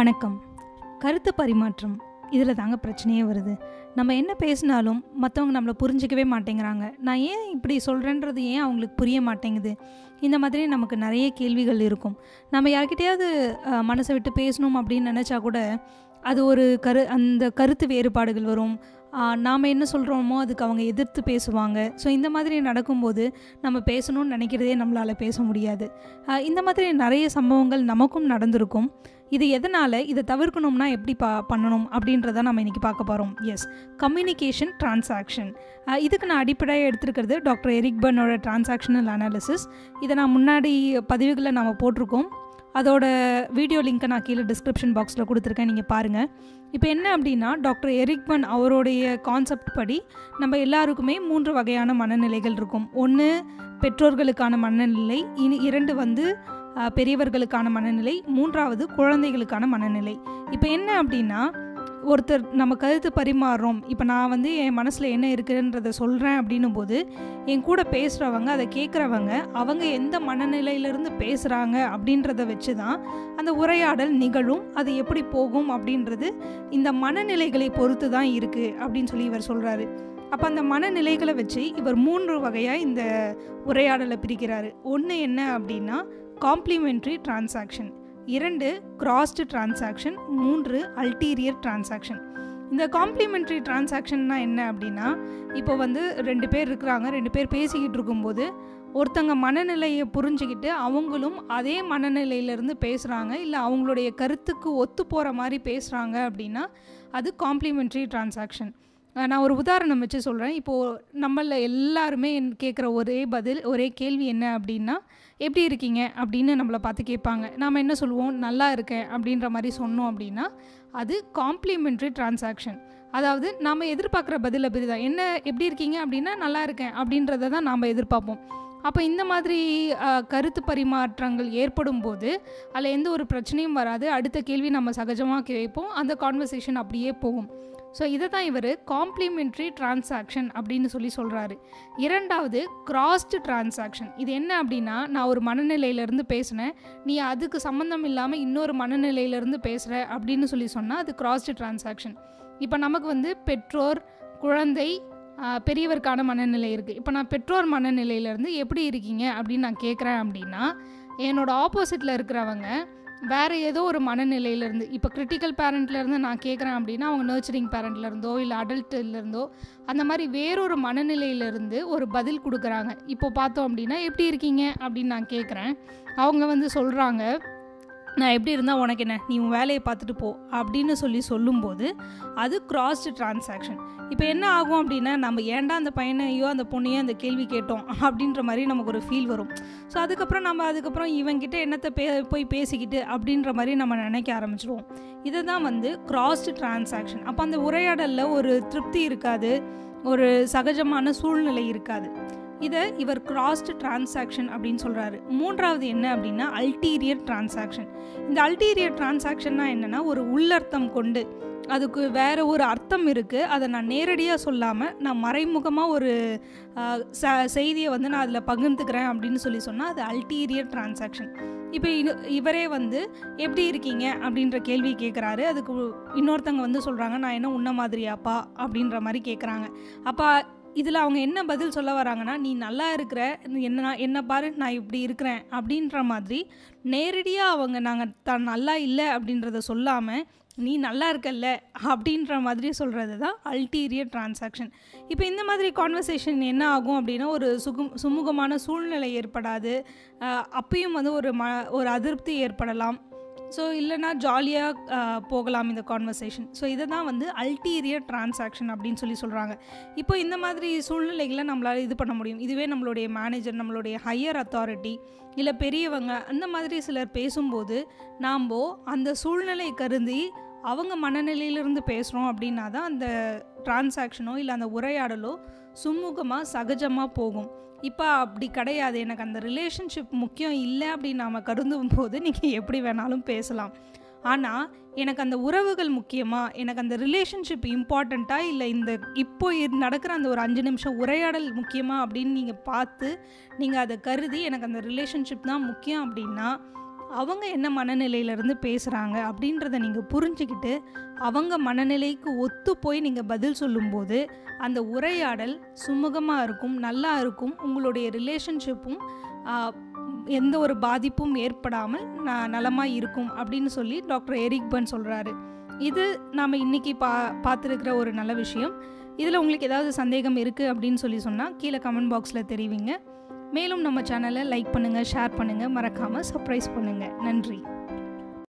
வணக்கம் கருத்து பரிமாற்றம் இதில் தாங்க பிரச்சனையே வருது நம்ம என்ன பேசினாலும் மற்றவங்க நம்மளை புரிஞ்சிக்கவே மாட்டேங்கிறாங்க நான் ஏன் இப்படி சொல்கிறேன்றது ஏன் அவங்களுக்கு புரிய மாட்டேங்குது இந்த மாதிரி நமக்கு நிறைய கேள்விகள் இருக்கும் நம்ம யார்கிட்டயாவது அஹ், மனசை விட்டு பேசணும் அப்படின்னு நினச்சா கூட அது ஒரு கரு அந்த கருத்து வேறுபாடுகள் வரும் நாம் என்ன சொல்கிறோமோ அதுக்கு அவங்க எதிர்த்து பேசுவாங்க ஸோ இந்த மாதிரி நடக்கும்போது நம்ம பேசணும்னு நினைக்கிறதே நம்மளால் பேச முடியாது ஆஹ் இந்த மாதிரி நிறைய சம்பவங்கள் நமக்கும் நடந்திருக்கும் இது எதனால் இதை தவிர்க்கணும்னா எப்படி பா பண்ணணும் அப்படின்றத நம்ம இன்றைக்கி பார்க்க போகிறோம் எஸ் கம்யூனிகேஷன் டிரான்சாக்ஷன் இதுக்கு நான் அடிப்படையாக எடுத்திருக்கிறது doctor Eric Berne transactional analysis இதை நான் முன்னாடி பதிவுகளில் நம்ம போட்டிருக்கோம் அதோட வீடியோ லிங்க்கை நான் கீழே டிஸ்கிரிப்ஷன் பாக்ஸில் கொடுத்துருக்கேன் நீங்கள் பாருங்கள் இப்போ என்ன அப்படின்னா டாக்டர் எரிக்மன் அவருடைய கான்செப்ட் படி நம்ம எல்லாருக்குமே மூன்று வகையான மனநிலைகள் இருக்கும் ஒன்று பெற்றோர்களுக்கான மனநிலை இனி இரண்டு வந்து அஹ், பெரியவர்களுக்கான மனநிலை மூன்றாவது குழந்தைகளுக்கான மனநிலை இப்போ என்ன அப்படின்னா ஒருத்தர் நம்ம கருத்து பரிமாறுறோம் இப்போ நான் வந்து என் மனசில் என்ன இருக்குன்றத சொல்கிறேன் அப்படின்னும் போது என் கூட பேசுகிறவங்க அதை கேட்குறவங்க அவங்க எந்த மனநிலையிலேருந்து பேசுகிறாங்க அப்படின்றத வச்சு தான் அந்த உரையாடல் நிகழும் அது எப்படி போகும் அப்படின்றது இந்த மனநிலைகளை பொறுத்து தான் இருக்குது அப்படின்னு சொல்லி இவர் சொல்கிறாரு அப்போ அந்த மனநிலைகளை வச்சு இவர் மூன்று வகையாக இந்த உரையாடலை பிரிக்கிறாரு ஒன்று என்ன அப்படின்னா காம்ப்ளிமெண்ட்ரி டிரான்சாக்ஷன் இரண்டு கிராஸ்டு டிரான்சாக்ஷன் மூன்று அல்டீரியர் டிரான்சாக்ஷன் இந்த காம்ப்ளிமெண்ட்ரி டிரான்சாக்ஷன்னா என்ன அப்படின்னா இப்போ வந்து ரெண்டு பேர் இருக்கிறாங்க ரெண்டு பேர் பேசிக்கிட்டு இருக்கும்போது ஒருத்தங்க மனநிலையை புரிஞ்சுக்கிட்டு அவங்களும் அதே மனநிலையிலேருந்து பேசுகிறாங்க இல்லை அவங்களுடைய கருத்துக்கு ஒத்து போகிற மாதிரி பேசுகிறாங்க அப்படின்னா அது காம்ப்ளிமெண்ட்ரி டிரான்சாக்ஷன் நான் ஒரு உதாரணம் வச்சு சொல்கிறேன் இப்போது நம்மள எல்லாருமே கேட்குற ஒரே பதில் ஒரே கேள்வி என்ன அப்படின்னா எப்படி இருக்கீங்க அப்படின்னு நம்மளை பார்த்து கேட்பாங்க நாம் என்ன சொல்லுவோம் நல்லா இருக்கேன் அப்படின்ற மாதிரி சொன்னோம் அப்படின்னா அது காம்ப்ளிமெண்ட்ரி டிரான்சாக்ஷன் அதாவது நாம் எதிர்பார்க்குற பதில் அப்படி தான் என்ன எப்படி இருக்கீங்க அப்படின்னா நல்லா இருக்கேன் அப்படின்றத தான் நாம் எதிர்பார்ப்போம் அப்போ இந்த மாதிரி அஹ், கருத்து பரிமாற்றங்கள் ஏற்படும் போது அதில் எந்த ஒரு பிரச்சனையும் வராது அடுத்த கேள்வி நம்ம சகஜமாக கேட்போம் அந்த கான்வர்சேஷன் அப்படியே போகும் ஸோ இதை தான் இவர் காம்ப்ளிமெண்ட்ரி டிரான்சாக்ஷன் அப்படின்னு சொல்லி சொல்கிறாரு இரண்டாவது கிராஸ்டு டிரான்சாக்ஷன் இது என்ன அப்படின்னா நான் ஒரு மனநிலையிலேருந்து பேசினேன் நீ அதுக்கு சம்மந்தம் இல்லாமல் இன்னொரு மனநிலையிலேருந்து பேசுகிற அப்படின்னு சொல்லி சொன்னால் அது கிராஸ்டு டிரான்சாக்ஷன் இப்போ நமக்கு வந்து பெற்றோர் குழந்தை ஆஹ், பெரியவருக்கான மனநிலை இருக்குது இப்போ நான் பெற்றோர் மனநிலையிலேருந்து எப்படி இருக்கீங்க அப்படின்னு நான் கேட்குறேன் அப்படின்னா என்னோட ஆப்போசிட்டில் இருக்கிறவங்க வேறு ஏதோ ஒரு மனநிலையிலேருந்து இப்போ கிரிட்டிக்கல் பேரண்ட்லேருந்து நான் கேட்குறேன் அப்படின்னா அவங்க நர்ச்சரிங் பேரண்ட்லேருந்தோ இல்லை அடல்ட்லேருந்தோ அந்த மாதிரி வேறொரு மனநிலையிலேருந்து ஒரு பதில் கொடுக்குறாங்க இப்போ பார்த்தோம் அப்படின்னா எப்படி இருக்கீங்க அப்படின்னு நான் கேட்குறேன் அவங்க வந்து சொல்கிறாங்க நான் எப்படி இருந்தால் உனக்கு என்ன நீ உன் வேலையை பார்த்துட்டு போ அப்படின்னு சொல்லி சொல்லும்போது அது கிராஸ்டு டிரான்சாக்ஷன் இப்போ என்ன ஆகும் அப்படின்னா நம்ம ஏன்டா அந்த பையனையோ அந்த பொண்ணையோ அந்த கேள்வி கேட்டோம் அப்படின்ற மாதிரி நமக்கு ஒரு ஃபீல் வரும் ஸோ அதுக்கப்புறம் நம்ம அதுக்கப்புறம் இவங்கிட்ட என்னத்தை பே போய் பேசிக்கிட்டு அப்படின்ற மாதிரி நம்ம நினைக்க ஆரம்பிச்சிடுவோம் இதை தான் வந்து கிராஸ்டு டிரான்சாக்ஷன் அப்போ அந்த உரையாடலில் ஒரு திருப்தி இருக்காது ஒரு சகஜமான சூழ்நிலை இருக்காது இதை இவர் கிராஸ்டு டிரான்சாக்ஷன் அப்படின்னு சொல்கிறாரு மூன்றாவது என்ன அப்படின்னா அல்டீரியர் டிரான்சாக்ஷன் இந்த அல்டீரியர் டிரான்சாக்ஷன்னா என்னென்னா ஒரு உள்ளர்த்தம் கொண்டு அதுக்கு வேற ஒரு அர்த்தம் இருக்குது அதை நான் நேரடியாக சொல்லாமல் நான் மறைமுகமாக ஒரு ஆஹ், ச செய்தியை வந்து நான் அதில் பகிர்ந்துக்கிறேன் அப்படின்னு சொல்லி சொன்னால் அது அல்டீரியர் டிரான்சாக்ஷன் இப்போ இனு- இவரே வந்து எப்படி இருக்கீங்க அப்படின்ற கேள்வி கேட்குறாரு அதுக்கு இன்னொருத்தங்க வந்து சொல்கிறாங்க நான் என்ன உன்ன மாதிரியாப்பா அப்படின்ற மாதிரி கேட்குறாங்க அப்போ இதில் அவங்க என்ன பதில் சொல்ல வராங்கன்னா நீ நல்லா இருக்கிற என்ன என்ன பாரு நான் இப்படி இருக்கிறேன் அப்படின்ற மாதிரி நேரடியாக அவங்க நாங்கள் தான் நல்லா இல்லை அப்படின்றத சொல்லாமல் நீ நல்லா இருக்கல்ல அப்படின்ற மாதிரி சொல்கிறது தான் அல்டீரியர் டிரான்சாக்ஷன் இப்போ இந்த மாதிரி கான்வர்சேஷன் என்ன ஆகும் அப்படின்னா ஒரு சுகும் சுமூகமான சூழ்நிலை ஏற்படாது அஹ் அப்பயும் வந்து ஒரு ம ஒரு அதிருப்தி ஏற்படலாம் ஸோ இல்லைனா ஜாலியாக போகலாம் இந்த கான்வர்சேஷன் ஸோ இதை தான் வந்து அல்டீரியர் டிரான்சாக்ஷன் அப்படின்னு சொல்லி சொல்கிறாங்க இப்போ இந்த மாதிரி சூழ்நிலைகளை நம்மளால் இது பண்ண முடியும் இதுவே நம்மளுடைய மேனேஜர் நம்மளுடைய ஹையர் அத்தாரிட்டி இல்லை பெரியவங்க அந்த மாதிரி சிலர் பேசும்போது நாம் அந்த சூழ்நிலை கருதி அவங்க மனநிலையிலிருந்து பேசுகிறோம் அப்படின்னா தான் அந்த டிரான்சாக்ஷனோ இல்லை அந்த உரையாடலோ சுமூகமாக சகஜமாக போகும் இப்போ அப்படி கிடையாது எனக்கு அந்த ரிலேஷன்ஷிப் முக்கியம் இல்லை அப்படின்னு நாம் கருதும் போது நீங்கள் எப்படி வேணாலும் பேசலாம் ஆனால் எனக்கு அந்த உறவுகள் முக்கியமாக எனக்கு அந்த ரிலேஷன்ஷிப் இம்பார்ட்டண்ட்டாக இல்லை இந்த இப்போ இரு- நடக்கிற அந்த ஒரு அஞ்சு நிமிஷம் உரையாடல் முக்கியமாக அப்படின்னு நீங்கள் பார்த்து நீங்கள் அதை கருதி எனக்கு அந்த ரிலேஷன்ஷிப் தான் முக்கியம் அப்படின்னா அவங்க என்ன மனநிலையிலேருந்து பேசுகிறாங்க அப்படின்றத நீங்கள் புரிஞ்சுக்கிட்டு அவங்க மனநிலைக்கு ஒத்து போய் நீங்கள் பதில் சொல்லும்போது அந்த உரையாடல் சுமூகமாக இருக்கும் நல்லா இருக்கும் உங்களுடைய ரிலேஷன்ஷிப்பும் எந்த ஒரு பாதிப்பும் ஏற்படாமல் ந நலமாக இருக்கும் அப்படின்னு சொல்லி டாக்டர் எரிக் பன் சொல்கிறாரு இது நாம் இன்றைக்கி பா பார்த்துருக்கிற ஒரு நல்ல விஷயம் இதில் உங்களுக்கு ஏதாவது சந்தேகம் இருக்குது அப்படின்னு சொல்லி சொன்னால் கீழே கமெண்ட் பாக்ஸில் தெரிவிங்க மேலும் நம்ம சேனலை லைக் பண்ணுங்கள் ஷேர் பண்ணுங்கள் மறக்காமல் சர்ப்ரைஸ் பண்ணுங்கள் நன்றி